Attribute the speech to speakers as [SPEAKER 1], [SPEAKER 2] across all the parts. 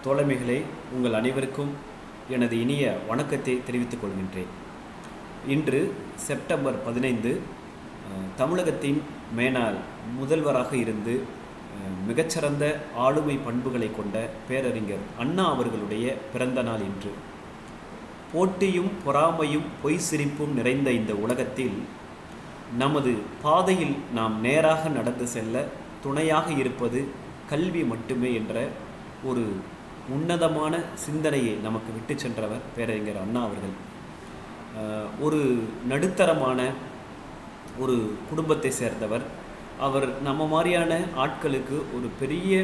[SPEAKER 1] தோழமைகளே உங்கள் அனைவருக்கும் எனது இனிய வணக்கத்தை தெரிவித்துக் கொள்கின்றேன் இன்று செப்டம்பர் பதினைந்து அஹ், தமிழகத்தின் மேனாள் முதல்வராக இருந்து அஹ், மிகச்சிறந்த ஆளுமை பண்புகளை கொண்ட பேரறிஞர் அண்ணா அவர்களுடைய பிறந்த நாள் இன்று போட்டியும் பொறாமையும் பொய் சிரிப்பும் நிறைந்த இந்த உலகத்தில் நமது பாதையில் நாம் நேராக நடந்து செல்ல துணையாக இருப்பது கல்வி மட்டுமே என்ற ஒரு உன்னதமான சிந்தனையை நமக்கு விட்டு சென்றவர் பேரறிஞர் அண்ணா அவர்கள் அஹ், ஒரு நடுத்தரமான ஒரு குடும்பத்தை சேர்ந்தவர் அவர் நம்ம மாதிரியான ஆட்களுக்கு ஒரு பெரிய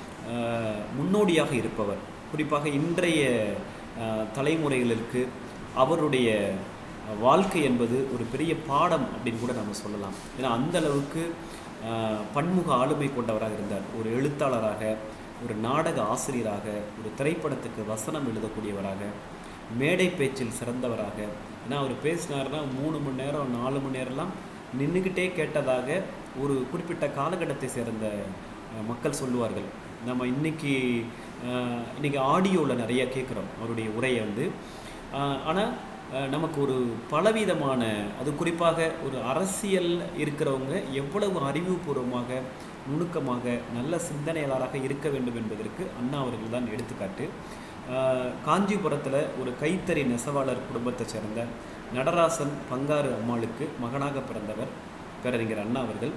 [SPEAKER 1] அஹ், முன்னோடியாக இருப்பவர் குறிப்பாக இன்றைய அஹ், தலைமுறைகளுக்கு அவருடைய வாழ்க்கை என்பது ஒரு பெரிய பாடம் அப்படின்னு கூட நம்ம சொல்லலாம் ஏன்னா அந்த அளவுக்கு அஹ், பன்முக ஆளுமை கொண்டவராக இருந்தார் ஒரு எழுத்தாளராக ஒரு நாடக ஆசிரியராக ஒரு திரைப்படத்துக்கு வசனம் எழுதக்கூடியவராக மேடை பேச்சில் சிறந்தவராக ஏன்னா அவர் பேசினார்னா மூணு மணி நேரம் நாலு மணி நேரம்லாம் நின்றுக்கிட்டே கேட்டதாக ஒரு குறிப்பிட்ட காலகட்டத்தை சேர்ந்த அஹ், மக்கள் சொல்லுவார்கள் நம்ம இன்னைக்கு அஹ், இன்னைக்கு ஆடியோவில் நிறைய கேட்குறோம் அவருடைய உரையை வந்து ஆனால் நமக்கு ஒரு பலவிதமான அது குறிப்பாக ஒரு அரசியல் இருக்கிறவங்க எவ்வளவு அறிவுபூர்வமாக நுணுக்கமாக நல்ல சிந்தனையாளராக இருக்க வேண்டும் என்பதற்கு அண்ணா அவர்கள் தான் எடுத்துக்காட்டு அஹ், காஞ்சிபுரத்தில் ஒரு கைத்தறி நெசவாளர் குடும்பத்தைச் சேர்ந்த நடராசன் பங்காரு அம்மாளுக்கு மகனாக பிறந்தவர் பேரறிஞர் அண்ணா அவர்கள்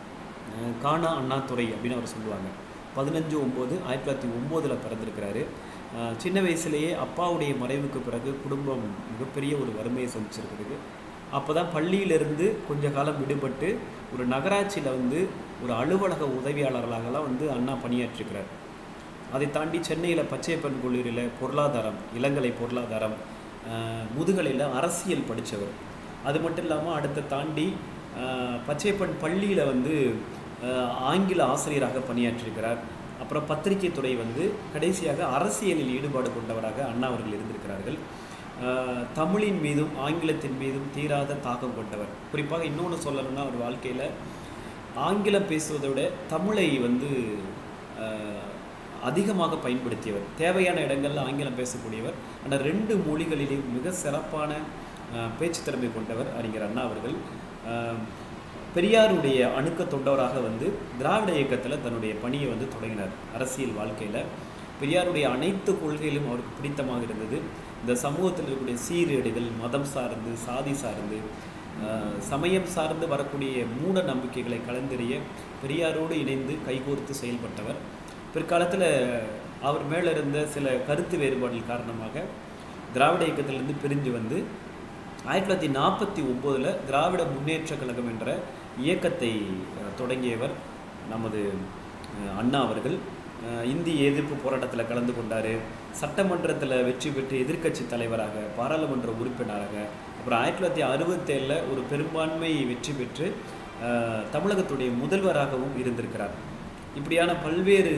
[SPEAKER 1] அஹ், காணா அண்ணாதுரை அப்படின்னு அவர் சொல்லுவாங்க பதினஞ்சு ஒம்பது ஆயிரத்தி தொள்ளாயிரத்தி ஒம்போதில் பிறந்திருக்கிறாரு அஹ், சின்ன வயசுலேயே அப்பாவுடைய மறைவுக்கு பிறகு குடும்பம் மிகப்பெரிய ஒரு வறுமையை சந்திச்சிருக்கிறது அப்போ தான் பள்ளியிலிருந்து கொஞ்ச காலம் விடுபட்டு ஒரு நகராட்சியில் வந்து ஒரு அலுவலக உதவியாளர்களாகலாம் வந்து அண்ணா பணியாற்றிருக்கிறார் அதை தாண்டி சென்னையில் பச்சையப்பன் கல்லூரியில் பொருளாதாரம் இளங்கலை பொருளாதாரம் அஹ், முதுகலையில் அரசியல் படித்தவர் அது மட்டும் இல்லாமல் அடுத்த தாண்டி அஹ், பச்சையப்பன் பள்ளியில் வந்து அஹ், ஆங்கில ஆசிரியராக பணியாற்றியிருக்கிறார் அப்புறம் பத்திரிகை துறை வந்து கடைசியாக அரசியலில் ஈடுபாடு கொண்டவராக அண்ணா அவர்கள் இருந்திருக்கிறார்கள் அஹ், தமிழின் மீதும் ஆங்கிலத்தின் மீதும் தீராத தாக்கம் கொண்டவர் குறிப்பாக இன்னொன்று சொல்லணும்னா அவர் வாழ்க்கையில் ஆங்கிலம் பேசுவதை விட தமிழை வந்து அஹ், அதிகமாக பயன்படுத்தியவர் தேவையான இடங்களில் ஆங்கிலம் பேசக்கூடியவர் ஆனால் ரெண்டு மொழிகளிலேயும் மிக சிறப்பான அஹ், பேச்சு திறமை கொண்டவர் அறிஞர் அண்ணா அவர்கள் அஹ், பெரியாருடைய அணுக்க தொண்டவராக வந்து திராவிட இயக்கத்தில் தன்னுடைய பணியை வந்து தொடங்கினார் அரசியல் வாழ்க்கையில் பெரியாருடைய அனைத்து கொள்கையிலும் அவருக்கு பிடித்தமாக இருந்தது இந்த சமூகத்தில் இருக்கக்கூடிய சீரேடுகள் மதம் சார்ந்து சாதி சார்ந்து அஹ், சமயம் சார்ந்து வரக்கூடிய மூட நம்பிக்கைகளை கலந்தெறிய பெரியாரோடு இணைந்து கைகோர்த்து செயல்பட்டவர் பிற்காலத்தில் அவர் மேலே இருந்த சில கருத்து வேறுபாடுகள் காரணமாக திராவிட இயக்கத்திலிருந்து பிரிஞ்சு வந்து ஆயிரத்தி தொள்ளாயிரத்தி நாற்பத்தி ஒம்போதில் திராவிட முன்னேற்ற கழகம் என்ற இயக்கத்தை அஹ், தொடங்கியவர் நமது அஹ், அண்ணா அவர்கள் அஹ், இந்திய எதிர்ப்பு போராட்டத்தில் கலந்து கொண்டார் சட்டமன்றத்தில் வெற்றி பெற்று எதிர்க்கட்சி தலைவராக பாராளுமன்ற உறுப்பினராக அப்புறம் ஆயிரத்தி தொள்ளாயிரத்தி அறுபத்தேழில் ஒரு பெரும்பான்மை வெற்றி பெற்று அஹ், தமிழகத்துடைய முதல்வராகவும் இருந்திருக்கிறார் இப்படியான பல்வேறு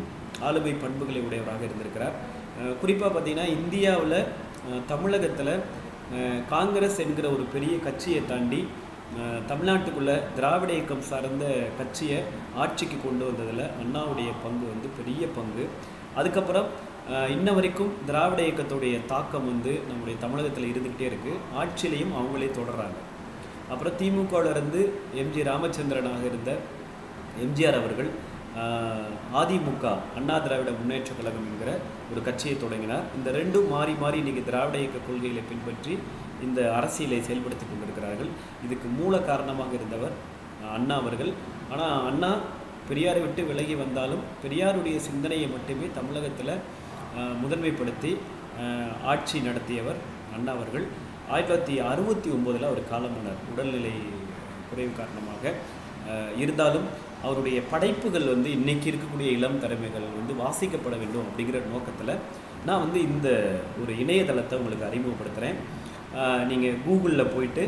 [SPEAKER 1] ஆளுமை பண்புகளை உடையவராக இருந்திருக்கிறார் குறிப்பாக பார்த்தீங்கன்னா இந்தியாவில் தமிழகத்தில் காங்கிரஸ் என்கிற ஒரு பெரிய கட்சியை தாண்டி அஹ், தமிழ்நாட்டுக்குள்ள திராவிட இயக்கம் சார்ந்த கட்சியை ஆட்சிக்கு கொண்டு வந்ததில் அண்ணாவுடைய பங்கு வந்து பெரிய பங்கு அதுக்கப்புறம் அஹ், இன்ன வரைக்கும் திராவிட இயக்கத்துடைய தாக்கம் வந்து நம்முடைய தமிழகத்தில் இருந்துக்கிட்டே இருக்குது ஆட்சியிலையும் அவங்களே தொடர்றாங்க அப்புறம் திமுகவில் இருந்து எம்ஜி ராமச்சந்திரனாக இருந்த எம்ஜிஆர் அவர்கள் ஆஹ், அதிமுக அண்ணா திராவிட முன்னேற்ற கழகம் என்கிற ஒரு கட்சியை தொடங்கினார் இந்த ரெண்டும் மாறி மாறி இன்னைக்கு திராவிட இயக்க கொள்கைகளை பின்பற்றி இந்த அரசியலை செயல்படுத்தி கொண்டிருக்கிறார்கள் இதுக்கு மூல காரணமாக இருந்தவர் ஆஹ், அண்ணா அவர்கள் ஆனால் அண்ணா பெரியாரை விட்டு விலகி வந்தாலும் பெரியாருடைய சிந்தனையை மட்டுமே தமிழகத்தில் ஆஹ், முதன்மைப்படுத்தி ஆஹ், ஆட்சி நடத்தியவர் அண்ணா அவர்கள் ஆயிரத்தி தொள்ளாயிரத்தி அறுபத்தி ஒம்போதில் அவர் காலமானார் உடல்நிலை குறைவு காரணமாக அஹ், இருந்தாலும் அவருடைய படைப்புகள் வந்து இன்னைக்கு இருக்கக்கூடிய இளம் திறமைகள் வந்து வாசிக்கப்பட வேண்டும் அப்படிங்கிற நோக்கத்தில் நான் வந்து இந்த ஒரு இணையதளத்தை உங்களுக்கு அறிமுகப்படுத்துகிறேன் நீங்கள் கூகுளில் போயிட்டு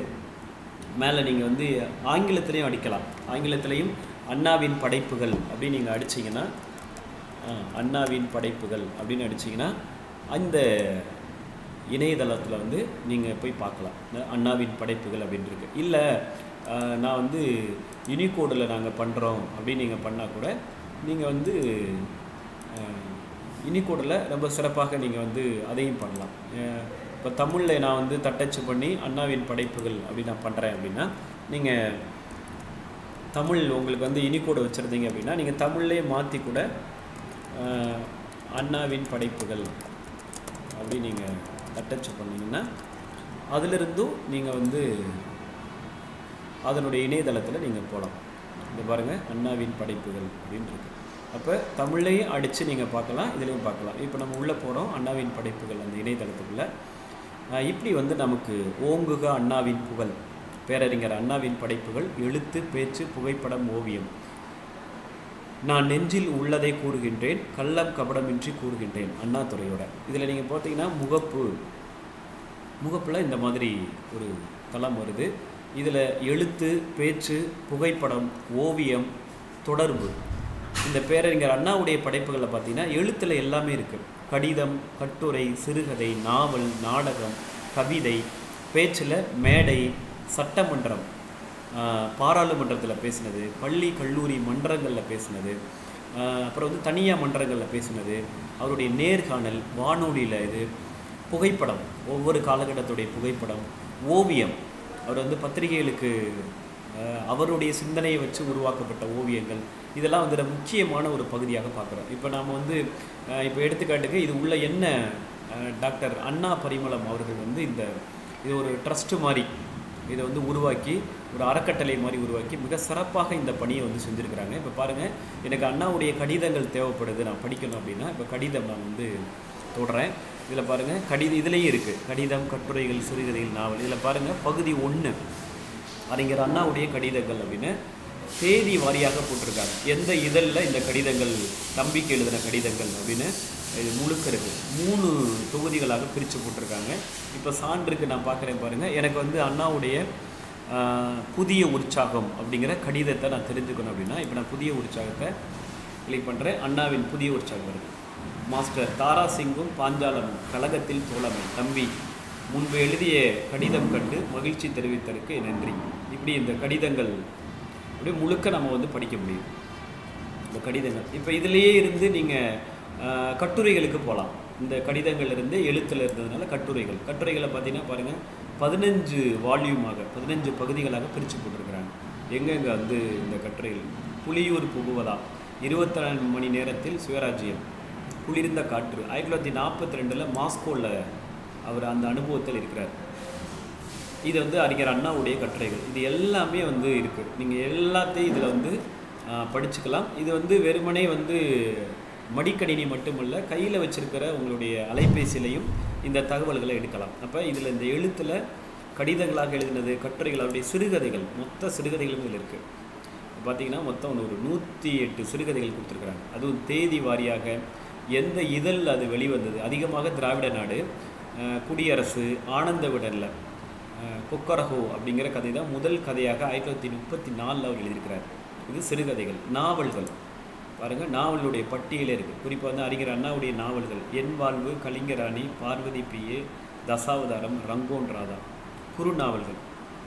[SPEAKER 1] மேலே நீங்கள் வந்து ஆங்கிலத்திலையும் அடிக்கலாம் ஆங்கிலத்திலையும் அண்ணாவின் படைப்புகள் அப்படின்னு நீங்கள் அடிச்சிங்கன்னா அஹ், அண்ணாவின் படைப்புகள் அப்படின்னு அடிச்சிங்கன்னா அந்த இணையதளத்தில் வந்து நீங்கள் போய் பார்க்கலாம் இந்த அண்ணாவின் படைப்புகள் அப்படின்னு இருக்கு இல்லை ஆஹ், நான் வந்து யூனிகோடில் நாங்கள் பண்ணுறோம் அப்படின்னு நீங்கள் பண்ணால் கூட நீங்கள் வந்து இனிகோடில் ரொம்ப சிறப்பாக நீங்கள் வந்து அதையும் பண்ணலாம் இப்போ தமிழில் நான் வந்து தட்டச்சு பண்ணி அண்ணாவின் படைப்புகள் அப்படி நான் பண்ணுறேன் அப்படின்னா நீங்கள் தமிழ் உங்களுக்கு வந்து இனிகோடு வச்சுருந்தீங்க அப்படின்னா நீங்கள் தமிழ்லேயே மாற்றி கூட அஹ், அண்ணாவின் படைப்புகள் அப்படி நீங்கள் தட்டச்சு பண்ணீங்கன்னா அதிலிருந்தும் நீங்கள் வந்து அதனுடைய இணையதளத்தில் நீங்கள் போகலாம் இந்த பாருங்கள் அண்ணாவின் படைப்புகள் அப்படின்னு இருக்கு அப்போ தமிழ்லையும் அடித்து நீங்கள் பார்க்கலாம் இதுலேயும் பார்க்கலாம் இப்போ நம்ம உள்ளே போகிறோம் அண்ணாவின் படைப்புகள் அந்த இணையதளத்துக்குள்ளே ஆஹ் இப்படி வந்து நமக்கு ஓங்குக அண்ணாவின் புகழ் பேரறிஞர் அண்ணாவின் படைப்புகள் எழுத்து பேச்சு புகைப்படம் ஓவியம் நான் நெஞ்சில் உள்ளதை கூறுகின்றேன் கள்ளம் கபடமின்றி கூறுகின்றேன் அண்ணாதுரையோட இதில் நீங்கள் பார்த்தீங்கன்னா முகப்பு முகப்பில் இந்த மாதிரி ஒரு தளம் வருது இதில் எழுத்து பேச்சு புகைப்படம் ஓவியம் தொடர்பு இந்த பேரறிஞர் அண்ணாவுடைய படைப்புகளில் பார்த்தீங்கன்னா எழுத்தில் எல்லாமே இருக்குது கடிதம் கட்டுரை சிறுகதை நாவல் நாடகம் கவிதை பேச்சில் மேடை சட்டமன்றம் ஆஹ், பாராளுமன்றத்தில் பேசினது பள்ளி கல்லூரி மன்றங்களில் பேசினது ஆஹ், அப்புறம் வந்து தனியார் மன்றங்களில் பேசினது அவருடைய நேர்காணல் வானொலியில் இது புகைப்படம் ஒவ்வொரு காலகட்டத்துடைய புகைப்படம் ஓவியம் அவர் வந்து பத்திரிகைகளுக்கு அஹ், அவருடைய சிந்தனையை வச்சு உருவாக்கப்பட்ட ஓவியங்கள் இதெல்லாம் வந்து ஒரு முக்கியமான ஒரு பகுதியாக பார்க்குறோம் இப்போ நாம் வந்து அஹ், இப்போ எடுத்துக்காட்டுக்கு இது உள்ள என்ன அஹ், டாக்டர் அண்ணா பரிமளம் அவர்கள் வந்து இந்த இது ஒரு ட்ரஸ்ட்டு மாதிரி இதை வந்து உருவாக்கி ஒரு அறக்கட்டளை மாதிரி உருவாக்கி மிக சிறப்பாக இந்த பணியை வந்து செஞ்சுருக்கிறாங்க இப்போ பாருங்கள் எனக்கு அண்ணாவுடைய கடிதங்கள் தேவைப்படுது நான் படிக்கணும் அப்படின்னா இப்போ கடிதம் நான் வந்து தொடுறேன் இதில் பாருங்கள் கடித இதுலேயும் இருக்குது கடிதம் கட்டுரைகள் சிறுகதைகள் நாவல் இதில் பாருங்கள் பகுதி ஒன்று அறிஞர் அண்ணாவுடைய கடிதங்கள் அப்படின்னு தேதி வாரியாக போட்டிருக்காங்க எந்த இதழில் இந்த கடிதங்கள் தம்பிக்கு எழுதின கடிதங்கள் அப்படின்னு இது முழுக்க இருக்கு மூணு தொகுதிகளாக பிரித்து போட்டிருக்காங்க இப்போ சான்றுக்கு நான் பார்க்குறேன் பாருங்கள் எனக்கு வந்து அண்ணாவுடைய ஆஹ், புதிய உற்சாகம் அப்படிங்கிற கடிதத்தை நான் தெரிஞ்சுக்கணும் அப்படின்னா இப்போ நான் புதிய உற்சாகத்தை கிளிக் பண்ணுறேன் அண்ணாவின் புதிய உற்சாகம் வருது மாஸ்டர் தாரா சிங்கும் பாஞ்சாலமும் கழகத்தில் தோழமை தம்பி முன்பு எழுதிய கடிதம் கண்டு மகிழ்ச்சி தெரிவித்ததற்கு நன்றி இப்படி இந்த கடிதங்கள் அப்படியே முழுக்க நம்ம வந்து படிக்க முடியும் இந்த கடிதங்கள் இப்போ இதிலேயே இருந்து நீங்கள் கட்டுரைகளுக்கு போகலாம் இந்த கடிதங்கள் இருந்து எழுத்தில் இருந்ததுனால கட்டுரைகள் கட்டுரைகளை பார்த்தீங்கன்னா பாருங்கள் பதினஞ்சு வால்யூமாக பதினஞ்சு பகுதிகளாக பிரித்து போட்டிருக்கிறாங்க எங்கெங்கே வந்து இந்த கட்டுரைகள் புலியூர் புகுவதா இருபத்தி நாலு மணி நேரத்தில் சுயராஜ்யம் குளிர்ந்த காற்று ஆயிரத்தி தொள்ளாயிரத்தி நாற்பத்தி ரெண்டில் மாஸ்கோவில் அவர் அந்த அனுபவத்தில் இருக்கிறார் இது வந்து அறிஞர் அண்ணாவுடைய கட்டுரைகள் இது எல்லாமே வந்து இருக்குது நீங்கள் எல்லாத்தையும் இதில் வந்து ஆஹ், படிச்சுக்கலாம் இது வந்து வெறுமனே வந்து மடிக்கணினி மட்டுமல்ல கையில் வச்சிருக்கிற உங்களுடைய அலைபேசியிலையும் இந்த தகவல்களை எடுக்கலாம் அப்போ இதில் இந்த எழுத்தில் கடிதங்களாக எழுதினது கட்டுரைகள் அவருடைய சிறுகதைகள் மொத்த சிறுகதைகளும் இதில் இருக்குது பார்த்தீங்கன்னா மொத்தம் ஒரு நூற்றி எட்டு சிறுகதைகள் கொடுத்துருக்குறாங்க அதுவும் தேதி வாரியாக எந்த இதழில் அது வெளிவந்தது அதிகமாக திராவிட நாடு அஹ், குடியரசு ஆனந்த விடலில் கொக்கரஹோ அப்படிங்கிற கதை தான் முதல் கதையாக ஆயிரத்தி தொள்ளாயிரத்தி முப்பத்தி நாலில் அவர் எழுதியிருக்கிறார் இது சிறுகதைகள் நாவல்கள் பாருங்கள் நாவலுடைய பட்டியலே இருக்குது குறிப்பாக வந்து அறிஞர் அண்ணாவுடைய நாவல்கள் என் வாழ்வு கலிங்கராணி பார்வதி பிஏ தசாவதாரம் ரங்கோன் ராதா குறு நாவல்கள்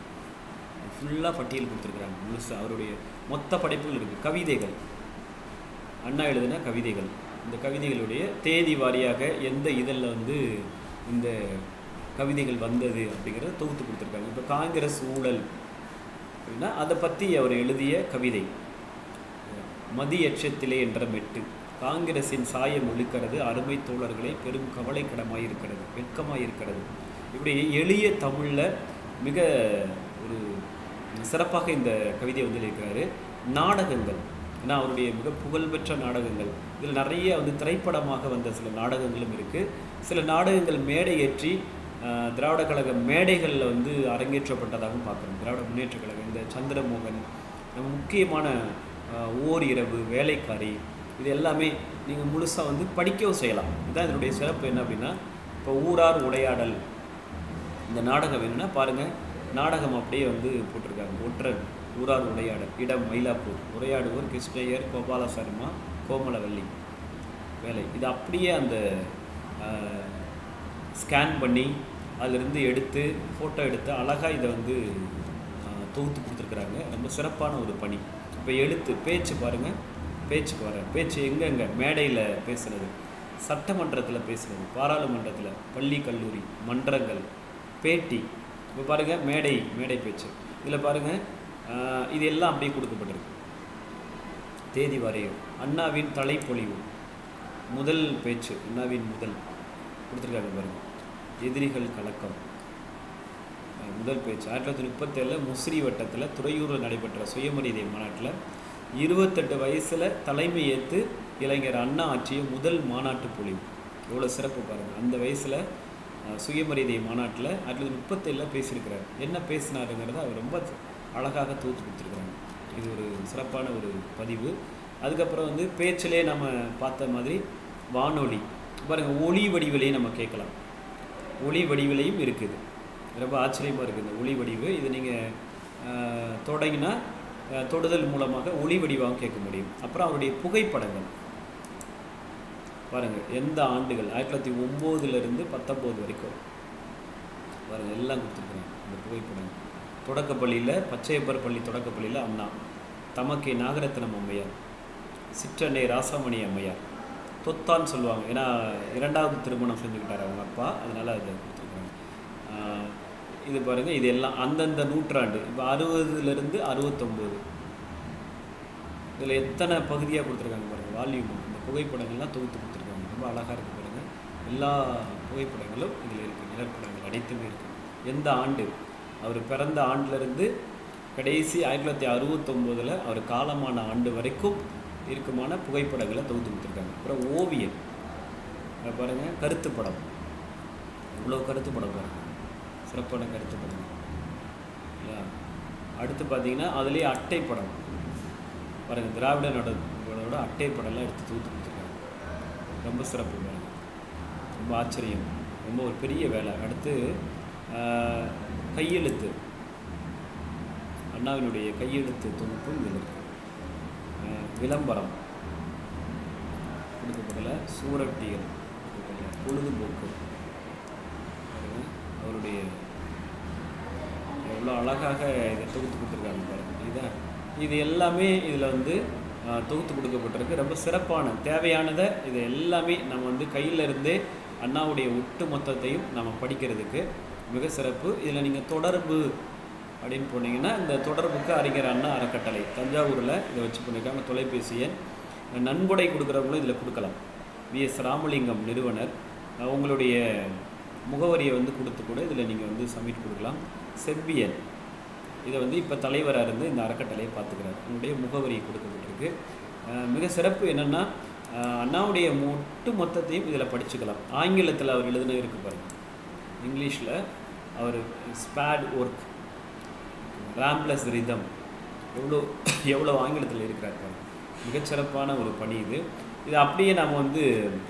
[SPEAKER 1] ஃபுல்லாக பட்டியல் கொடுத்துருக்குறாங்க முழுசு அவருடைய மொத்த படைப்புகள் இருக்குது கவிதைகள் அண்ணா எழுதின கவிதைகள் இந்த கவிதைகளுடைய தேதி வாரியாக எந்த இதழில் வந்து இந்த கவிதைகள் வந்தது அப்படிங்கிறத தொகுத்து கொடுத்துருக்காங்க இப்போ காங்கிரஸ் ஊழல் அப்படின்னா அதை பற்றி அவர் எழுதிய கவிதை மதியட்சத்திலே என்ற மெட்டு காங்கிரசின் சாயம் ஒழுக்கிறது அருமை தோழர்களே பெரும் கவலைக்கிடமாய் இருக்கிறது வெட்கமாய் இருக்கிறது இப்படி எளிய தமிழில் மிக ஒரு சிறப்பாக இந்த கவிதையை வந்து இருக்கிறாரு நாடகங்கள் ஏன்னா அவருடைய மிக புகழ்பெற்ற நாடகங்கள் இதில் நிறைய வந்து திரைப்படமாக வந்த சில நாடகங்களும் இருக்குது சில நாடகங்கள் மேடை ஏற்றி ஆஹ், திராவிட கழக மேடைகளில் வந்து அரங்கேற்றப்பட்டதாகவும் பார்க்குறோம் திராவிட முன்னேற்ற கழகம் இந்த சந்திரமோகன் நம்ம முக்கியமான ஆஹ், ஓர் இரவு வேலைக்காரி இது எல்லாமே நீங்கள் முழுசாக வந்து படிக்கவும் செய்யலாம் இதுதான் இதனுடைய சிறப்பு என்ன அப்படின்னா இப்போ ஊரார் உரையாடல் இந்த நாடகம் வேணும்னா பாருங்கள் நாடகம் அப்படியே வந்து போட்டிருக்காங்க ஒற்றன் ஊரார் உரையாடல் இடம் மயிலாப்பூர் உரையாடுவோர் கிருஷ்ணய்யர் கோபால சர்மா கோமலவல்லி வேலை இது அப்படியே அந்த ஸ்கேன் பண்ணி அதிலிருந்து எடுத்து ஃபோட்டோ எடுத்து அழகாக இதை வந்து ஆஹ், தொகுத்து கொடுத்துருக்குறாங்க ரொம்ப சிறப்பான ஒரு பணி இப்போ எழுத்து பேச்சு பாருங்கள் பேச்சுக்கு வரேன் பேச்சு எங்கெங்க மேடையில் பேசுகிறது சட்டமன்றத்தில் பேசுகிறது பாராளுமன்றத்தில் பள்ளி கல்லூரி மன்றங்கள் பேட்டி இப்போ பாருங்கள் மேடை மேடை பேச்சு இதில் பாருங்கள் இது எல்லாம் அப்படியே கொடுக்கப்பட்டிருக்கு தேதி வரையும் அண்ணாவின் தலைப்பொழிவு முதல் பேச்சு அண்ணாவின் முதல் கொடுத்துருக்காங்க பாருங்கள் எதிரிகள் கலக்கம் அஹ் முதல் பேச்சு ஆயிரத்தி தொள்ளாயிரத்தி முப்பத்தேழில் முசிறி வட்டத்தில் துறையூரில் நடைபெற்ற சுயமரியாதை மாநாட்டில் இருபத்தெட்டு வயசில் தலைமை ஏற்று இளைஞர் அண்ணா ஆற்றிய முதல் மாநாட்டு பொழிவு எவ்வளோ சிறப்பு பாருங்கள் அந்த வயசில் சுயமரியாதை மாநாட்டில் ஆயிரத்தி தொள்ளாயிரத்தி முப்பத்தேழில் பேசியிருக்கிறார் என்ன பேசினாருங்கிறத அவர் ரொம்ப அழகாக தூத்து கொடுத்துருக்குறாங்க இது ஒரு சிறப்பான ஒரு பதிவு அதுக்கப்புறம் வந்து பேச்சிலே நம்ம பார்த்த மாதிரி வானொலி பாருங்கள் ஒளி வடிவிலையும் நம்ம கேட்கலாம் ஒளி வடிவிலையும் இருக்குது ரொம்ப ஆச்சரியமாக இருக்குது இந்த ஒளி வடிவு இது நீங்கள் தொடங்கினா அஹ், தொடுதல் மூலமாக ஒளி வடிவாகவும் கேட்க முடியும் அப்புறம் அவருடைய புகைப்படங்கள் பாருங்கள் எந்த ஆண்டுகள் ஆயிரத்தி தொள்ளாயிரத்தி ஒம்போதுலேருந்து பத்தொம்போது வரைக்கும் பாருங்கள் எல்லாம் கொடுத்துருக்குறாங்க இந்த புகைப்படங்கள் தொடக்கப்பள்ளியில் பச்சையப்பர் பள்ளி தொடக்கப்பள்ளியில் அண்ணா தமக்கை நாகரத்னம் அம்மையார் சிற்றன்னை ராசாமணி அம்மையார் தொத்தான்னு சொல்லுவாங்க ஏன்னா இரண்டாவது திருமணம் செஞ்சுக்கிட்டார் அவங்க அப்பா அதனால் அதை கொடுத்துருக்காங்க ஆஹ் இது பாருங்கள் இது எல்லாம் அந்தந்த நூற்றாண்டு இப்போ அறுபதுலேருந்து அறுபத்தொம்போது இதில் எத்தனை பகுதியாக கொடுத்துருக்காங்க பாருங்கள் வால்யூம் இந்த புகைப்படங்கள்லாம் தொகுத்து கொடுத்துருக்காங்க ரொம்ப அழகாக இருக்குது பாருங்கள் எல்லா புகைப்படங்களும் இதில் இருக்குது நிழற்படங்கள் அனைத்துமே இருக்குது எந்த ஆண்டு அவர் பிறந்த ஆண்டிலிருந்து கடைசி ஆயிரத்தி தொள்ளாயிரத்தி அறுபத்தொம்போதில் அவர் காலமான ஆண்டு வரைக்கும் இருக்குமான புகைப்படங்களை தொகுத்து கொடுத்துருக்காங்க அப்புறம் ஓவியம் அதை பாருங்கள் கருத்து படம் இவ்வளோ கருத்து படம் பாருங்கள் சிறப்பான கருத்து படம் இல்லையா அடுத்து பார்த்தீங்கன்னா அதுலேயே அட்டை படம் பாருங்கள் திராவிட நடோட அட்டை படம்லாம் எடுத்து தூத்து கொடுத்துருக்காங்க ரொம்ப சிறப்பு பாருங்க ரொம்ப ஆச்சரியம் ரொம்ப ஒரு பெரிய வேலை அடுத்து ஆஹ், கையெழுத்து அண்ணாவினுடைய கையெழுத்து தொகுப்பு இதில் இருக்கு ஆஹ், விளம்பரம் கொடுக்கப்படல சூரட்டியல் கொடுக்கப்படல பொழுதுபோக்கு பாருங்க, அவருடைய எவ்வளோ அழகாக இதை தொகுத்து கொடுத்துருக்காங்க பாருங்க இதான் இது எல்லாமே இதில் வந்து ஆஹ், தொகுத்து கொடுக்கப்பட்டிருக்கு ரொம்ப சிறப்பான தேவையானதை இது எல்லாமே நம்ம வந்து கையில் இருந்தே அண்ணாவுடைய ஒட்டு மொத்தத்தையும் நம்ம படிக்கிறதுக்கு மிக சிறப்பு இதில் நீங்கள் தொடர்பு அப்படின்னு போனீங்கன்னா இந்த தொடர்புக்கு அறிஞர் அண்ணா அறக்கட்டளை தஞ்சாவூரில் இதை வச்சு பண்ணியிருக்காங்க தொலைபேசி எண் நன்கொடை கொடுக்குறவங்களும் இதில் கொடுக்கலாம் விஎஸ் ராமலிங்கம் நிறுவனர் அஹ் உங்களுடைய முகவரியை வந்து கொடுத்து கூட இதில் நீங்கள் வந்து சப்மிட் கொடுக்கலாம் செவ்வியன் இதை வந்து இப்போ தலைவராக இருந்து இந்த அறக்கட்டளையை பார்த்துக்கிறார் உங்களுடைய முகவரி கொடுக்கப்பட்டிருக்கு அஹ் மிக சிறப்பு என்னென்னா அண்ணாவுடைய ஒட்டு மொத்தத்தையும் இதில் படிச்சுக்கலாம் ஆங்கிலத்தில் அவர் எழுதுன இருக்கு பாருங்க இங்கிலீஷில் அவர் ஸ்பேட் ஒர்க் ராம்ப்ளஸ் ரிதம் எவ்வளோ எவ்வளோ ஆங்கிலத்தில் இருக்கிறார் பாருங்க மிகச்சிறப்பான ஒரு பணி இது இது அப்படியே நாம் வந்து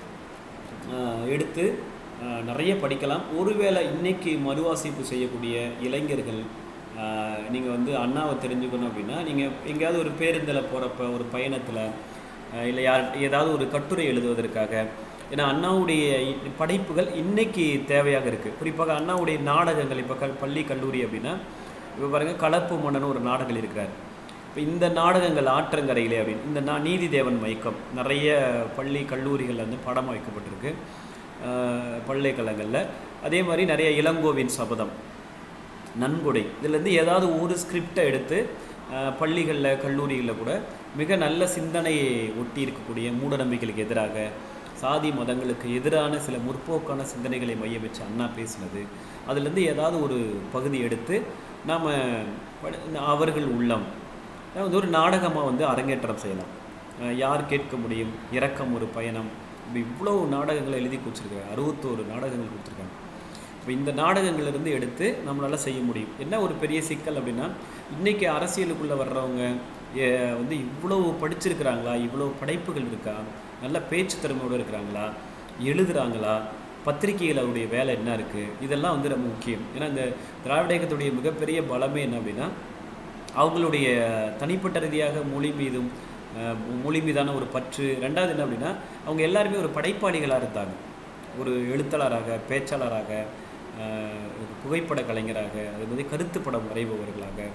[SPEAKER 1] ஆஹ், எடுத்து ஆஹ், நிறைய படிக்கலாம் ஒருவேளை இன்னைக்கு மறுவாசிப்பு செய்யக்கூடிய இளைஞர்கள் நீங்கள் வந்து அண்ணாவை தெரிஞ்சுக்கணும் அப்படின்னா நீங்கள் எங்கேயாவது ஒரு பேருந்தில் போகிறப்ப ஒரு பயணத்தில் இல்லை யார் ஏதாவது ஒரு கட்டுரை எழுதுவதற்காக ஏன்னா அண்ணாவுடைய இ- படைப்புகள் இன்னைக்கு தேவையாக இருக்குது குறிப்பாக அண்ணாவுடைய நாடகங்கள் இப்போ கல் பள்ளி கல்லூரி அப்படின்னா இப்போ பாருங்கள் கலப்பு மன்னன் ஒரு நாடகம் இருக்கிறார் இப்போ இந்த நாடகங்கள் ஆற்றங்கரையிலே அப்படின்னு இந்த நா நீதிதேவன் மயக்கம் நிறைய பள்ளி கல்லூரிகளில் வந்து படம் வைக்கப்பட்டிருக்கு ஆஹ் பல்கலைக்கழகங்களில் அதே மாதிரி நிறைய இளங்கோவின் சபதம் நன்கொடை இதுலேருந்து ஏதாவது ஒரு ஸ்கிரிப்டை எடுத்து ஆஹ் பள்ளிகளில் கல்லூரிகளில் கூட மிக நல்ல சிந்தனையை ஒட்டி இருக்கக்கூடிய மூடநம்பிக்கைகளுக்கு எதிராக சாதி மதங்களுக்கு எதிரான சில முற்போக்கான சிந்தனைகளை மைய வச்சு அண்ணா பேசினது அதுலேருந்து ஏதாவது ஒரு பகுதி எடுத்து நாம் அவர்கள் உள்ளம் அதாவது வந்து ஒரு நாடகமாக வந்து அரங்கேற்றம் செய்யலாம் அஹ் யார் கேட்க முடியும் இரக்கம் ஒரு பயணம் இப்படி இவ்வளோ நாடகங்களை எழுதி கொடுத்துருக்காங்க அறுபத்தோரு நாடகங்கள் கொடுத்துருக்காங்க இப்போ இந்த நாடகங்கள்லேருந்து எடுத்து நம்மளால் செய்ய முடியும் என்ன ஒரு பெரிய சிக்கல் அப்படின்னா இன்றைக்கி அரசியலுக்குள்ளே வர்றவங்க ஏ- வந்து இவ்வளோ படிச்சிருக்கிறாங்களா இவ்வளோ படைப்புகள் இருக்கா நல்ல பேச்சு திறமையோடு இருக்கிறாங்களா எழுதுறாங்களா பத்திரிகைகள் அவருடைய வேலை என்ன இருக்குது இதெல்லாம் வந்து ரொம்ப முக்கியம் ஏன்னா இந்த திராவிட இயக்கத்துடைய மிகப்பெரிய பலமே என்ன அப்படின்னா அவங்களுடைய தனிப்பட்ட ரீதியாக மொழி மீதும் அஹ், மொழி மீதான ஒரு பற்று ரெண்டாவது என்ன அப்படின்னா அவங்க எல்லாருமே ஒரு படைப்பாளிகளாக இருந்தாங்க ஒரு எழுத்தாளராக பேச்சாளராக அஹ், ஒரு புகைப்பட கலைஞராக அது மாதிரி கருத்து படம் வரைபவர்களாக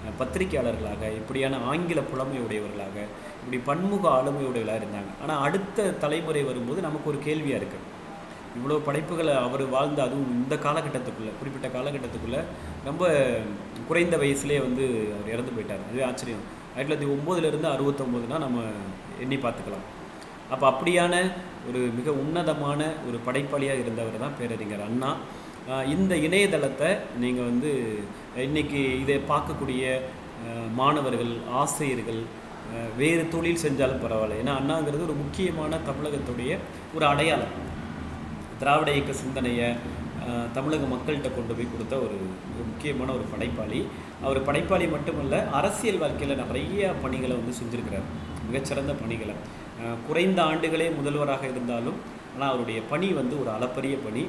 [SPEAKER 1] அஹ், பத்திரிகையாளர்களாக இப்படியான ஆங்கில புலமை உடையவர்களாக இப்படி பன்முக ஆளுமை உடையவர்களாக இருந்தாங்க ஆனால் அடுத்த தலைமுறை வரும்போது நமக்கு ஒரு கேள்வியாக இருக்குது இவ்வளோ படைப்புகளை அவர் வாழ்ந்த அதுவும் இந்த காலகட்டத்துக்குள்ளே குறிப்பிட்ட காலகட்டத்துக்குள்ளே ரொம்ப குறைந்த வயசுலேயே வந்து அவர் இறந்து போயிட்டார் அதுவே ஆச்சரியம் ஆயிரத்தி தொள்ளாயிரத்தி ஒம்போதுலேருந்து அறுபத்தொம்போதுனா நம்ம எண்ணி பார்த்துக்கலாம் அப்போ அப்படியான ஒரு மிக உன்னதமான ஒரு படைப்பாளியாக இருந்தவர் தான் பேரறிஞர் அண்ணா ஆஹ் இந்த இணையதளத்தை நீங்கள் வந்து இன்னைக்கு இதை பார்க்கக்கூடிய ஆஹ் மாணவர்கள் ஆசிரியர்கள் ஆஹ் வேறு தொழில் செஞ்சாலும் பரவாயில்ல ஏன்னா அண்ணாங்கிறது ஒரு முக்கியமான தமிழகத்துடைய ஒரு அடையாளம் திராவிட இயக்க சிந்தனையை ஆஹ், தமிழக மக்கள்கிட்ட கொண்டு போய் கொடுத்த ஒரு ஒரு முக்கியமான ஒரு படைப்பாளி அவர் படைப்பாளி மட்டுமல்ல அரசியல் வாழ்க்கையில் நிறைய பணிகளை வந்து செஞ்சுருக்கிறார் மிகச்சிறந்த பணிகளை ஆஹ், குறைந்த ஆண்டுகளே முதல்வராக இருந்தாலும் ஆனால் அவருடைய பணி வந்து ஒரு அளப்பரிய பணி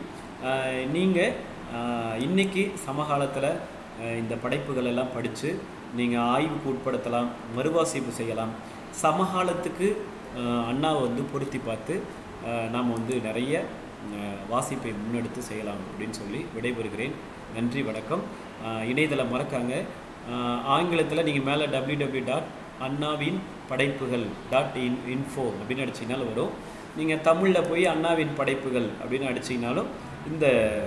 [SPEAKER 1] நீங்கள் இன்னைக்கு சமகாலத்தில் இந்த படைப்புகள் எல்லாம் படித்து நீங்கள் ஆய்வுக்கு உட்படுத்தலாம் மறுவாசிப்பு செய்யலாம் சமகாலத்துக்கு ஆஹ், அண்ணாவை வந்து பொருத்தி பார்த்து நாம் வந்து நிறைய அஹ், வாசிப்பை முன்னெடுத்து செய்யலாம் அப்படின்னு சொல்லி விடைபெறுகிறேன் நன்றி வணக்கம் அஹ், இணையதளம் மறக்காங்க ஆங்கிலத்தில் நீங்கள் மேலே டபிள்யூ டபிள்யூ டாட் அண்ணாவின் படைப்புகள் டாட் இன் இன்ஃபோ அப்படின்னு அடிச்சிங்கனாலும் வரும் நீங்கள் தமிழில் போய் அண்ணாவின் படைப்புகள் அப்படின்னு அடிச்சிங்கனாலும் இந்த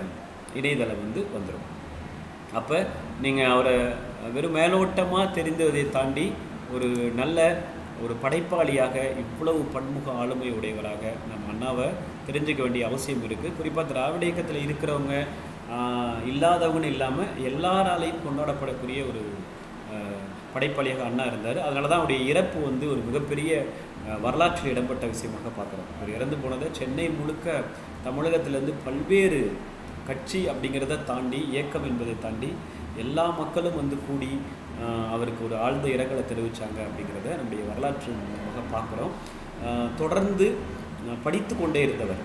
[SPEAKER 1] இணையதளம் வந்து வந்துடும் அப்போ நீங்கள் அவரை வெறும் மேலோட்டமாக தெரிந்ததை தாண்டி ஒரு நல்ல ஒரு படைப்பாளியாக இவ்வளவு பன்முக ஆளுமை உடையவராக நம்ம அண்ணாவை தெரிஞ்சுக்க வேண்டிய அவசியம் இருக்குது குறிப்பாக திராவிட இயக்கத்தில் இருக்கிறவங்க ஆஹ், இல்லாதவங்கன்னு இல்லாமல் எல்லாராலையும் கொண்டாடப்படக்கூடிய ஒரு ஆஹ், படைப்பாளியாக அண்ணா இருந்தார் அதனால தான் அவருடைய இறப்பு வந்து ஒரு மிகப்பெரிய ஆஹ், வரலாற்றில் இடம்பெற்ற விஷயமாக பார்க்குறோம் அவர் இறந்து போனதை சென்னை முழுக்க தமிழகத்திலேருந்து பல்வேறு கட்சி அப்படிங்கிறத தாண்டி இயக்கம் என்பதை தாண்டி எல்லா மக்களும் வந்து கூடி ஆஹ், அவருக்கு ஒரு ஆழ்ந்த இரங்கலை தெரிவித்தாங்க அப்படிங்கிறத நம்முடைய வரலாற்று மூலமாக பார்க்குறோம் தொடர்ந்து ஆஹ், படித்து கொண்டே இருந்தவர்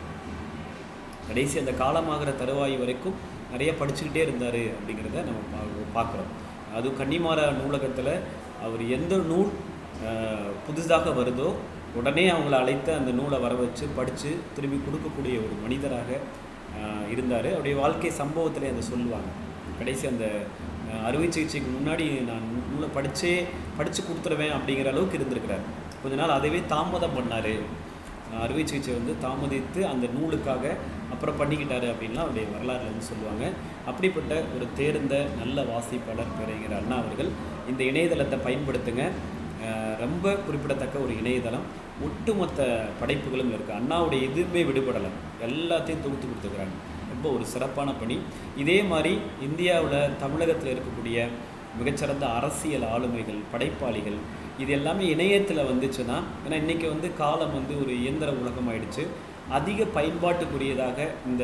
[SPEAKER 1] கடைசி அந்த காலமாகிற தருவாய் வரைக்கும் நிறைய படிச்சுக்கிட்டே இருந்தார் அப்படிங்கிறத நம்ம பா பார்க்குறோம் அதுவும் கன்னிமாரா நூலகத்தில் அவர் எந்த நூல் ஆஹ், புதுசாக வருதோ உடனே அவங்கள அழைத்து அந்த நூலை வர வச்சு படித்து திரும்பி கொடுக்கக்கூடிய ஒரு மனிதராக இருந்தார் அவருடைய வாழ்க்கை சம்பவத்திலே அதை சொல்லுவாங்க கடைசி அந்த ஆஹ், அறுவை சிகிச்சைக்கு முன்னாடி நான் நூலை படித்தே படித்து கொடுத்துருவேன் அப்படிங்கிற அளவுக்கு இருந்திருக்கிறார் கொஞ்ச நாள் அதைவே தாமதம் பண்ணார் அறுவை சிகிச்சை வந்து தாமதித்து அந்த நூலுக்காக அப்புறம் பண்ணிக்கிட்டாரு அப்படின்லாம் அவருடைய வரலாறுல வந்து சொல்லுவாங்க அப்படிப்பட்ட ஒரு தேர்ந்த நல்ல வாசிப்பாளர் பேரைகிற அண்ணா அவர்கள் இந்த இணையதளத்தை பயன்படுத்துங்க அஹ் ரொம்ப குறிப்பிடத்தக்க ஒரு இணையதளம் ஒட்டுமொத்த படைப்புகளும் இருக்குது அண்ணாவுடைய எதுவுமே விடுபடலை எல்லாத்தையும் தொகுத்து கொடுத்துக்கிறாங்க ரொம்ப ஒரு சிறப்பான பணி இதே மாதிரி இந்தியாவில் தமிழகத்தில் இருக்கக்கூடிய மிகச்சிறந்த அரசியல் ஆளுமைகள் படைப்பாளிகள் இது எல்லாமே இணையத்தில் வந்துச்சுன்னா ஏன்னா இன்றைக்கி வந்து காலம் வந்து ஒரு இயந்திர உலகம் ஆயிடுச்சு அதிக பயன்பாட்டுக்குரியதாக இந்த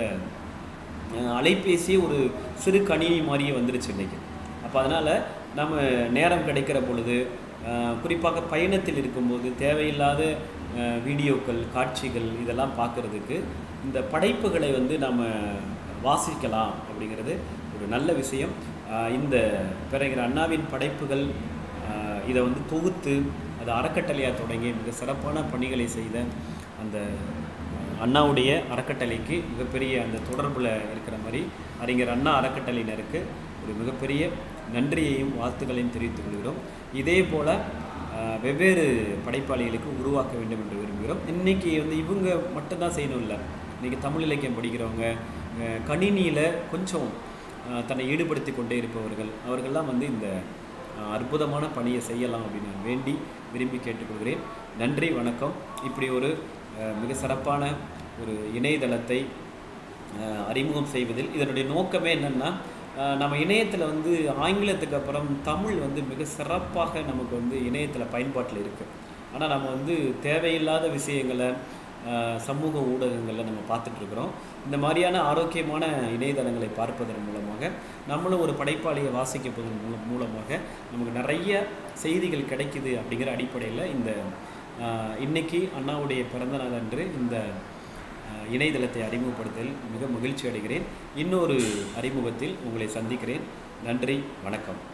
[SPEAKER 1] அஹ், அலைபேசியே ஒரு சிறு கணினி மாதிரியே வந்துருச்சு இன்றைக்கி அப்போ அதனால் நம்ம நேரம் கிடைக்கிற பொழுது அஹ், குறிப்பாக பயணத்தில் இருக்கும்போது தேவையில்லாத அஹ், வீடியோக்கள் காட்சிகள் இதெல்லாம் பார்க்குறதுக்கு இந்த படைப்புகளை வந்து நம்ம வாசிக்கலாம் அப்படிங்கிறது ஒரு நல்ல விஷயம் அஹ், இந்த பிறகு அண்ணாவின் படைப்புகள் அஹ், இதை வந்து தொகுத்து அது அறக்கட்டளையாக தொடங்கி மிக சிறப்பான பணிகளை செய்த அந்த அஹ், அண்ணாவுடைய அறக்கட்டளைக்கு மிகப்பெரிய அந்த தொடர்பில் இருக்கிற மாதிரி அறிஞர் அண்ணா அறக்கட்டளையினருக்கு ஒரு மிகப்பெரிய நன்றியையும் வாழ்த்துக்களையும் தெரிவித்துக் கொள்கிறோம் இதே போல் வெவ்வேறு படைப்பாளிகளுக்கு உருவாக்க வேண்டும் என்று விரும்புகிறோம் இன்றைக்கி வந்து இவங்க மட்டும்தான் செய்யணும் இல்லை இன்றைக்கி தமிழ் இலக்கியம் படிக்கிறவங்க கணினியில் கொஞ்சம் அஹ், தன்னை ஈடுபடுத்தி கொண்டே இருப்பவர்கள் அவர்கள்லாம் வந்து இந்த அஹ், அற்புதமான பணியை செய்யலாம் அப்படின்னு நான் வேண்டி விரும்பி கேட்டுக்கொள்கிறேன் நன்றி வணக்கம் இப்படி ஒரு அஹ், மிக சிறப்பான ஒரு இணையதளத்தை அஹ், அறிமுகம் செய்வதில் இதனுடைய நோக்கமே என்னென்னா நம்ம இணையத்தில் வந்து ஆங்கிலத்துக்கு அப்புறம் தமிழ் வந்து மிக சிறப்பாக நமக்கு வந்து இணையத்தில் பயன்பாட்டில் இருக்குது ஆனால் நம்ம வந்து தேவையில்லாத விஷயங்களை அஹ், சமூக ஊடகங்களில் நம்ம பார்த்துட்ருக்குறோம் இந்த மாதிரியான ஆரோக்கியமான இணையதளங்களை பார்ப்பதன் மூலமாக நம்மளும் ஒரு படைப்பாளியை வாசிக்கப்பதன் மூலம் மூலமாக நமக்கு நிறைய செய்திகள் கிடைக்குது அப்படிங்கிற அடிப்படையில் இந்த அஹ், இன்னைக்கு அண்ணாவுடைய பிறந்த நாள் அன்று இந்த அஹ், இணையதளத்தை அறிமுகப்படுத்தல் மிக மகிழ்ச்சி அடைகிறேன் இன்னொரு அறிமுகத்தில் உங்களை சந்திக்கிறேன் நன்றி வணக்கம்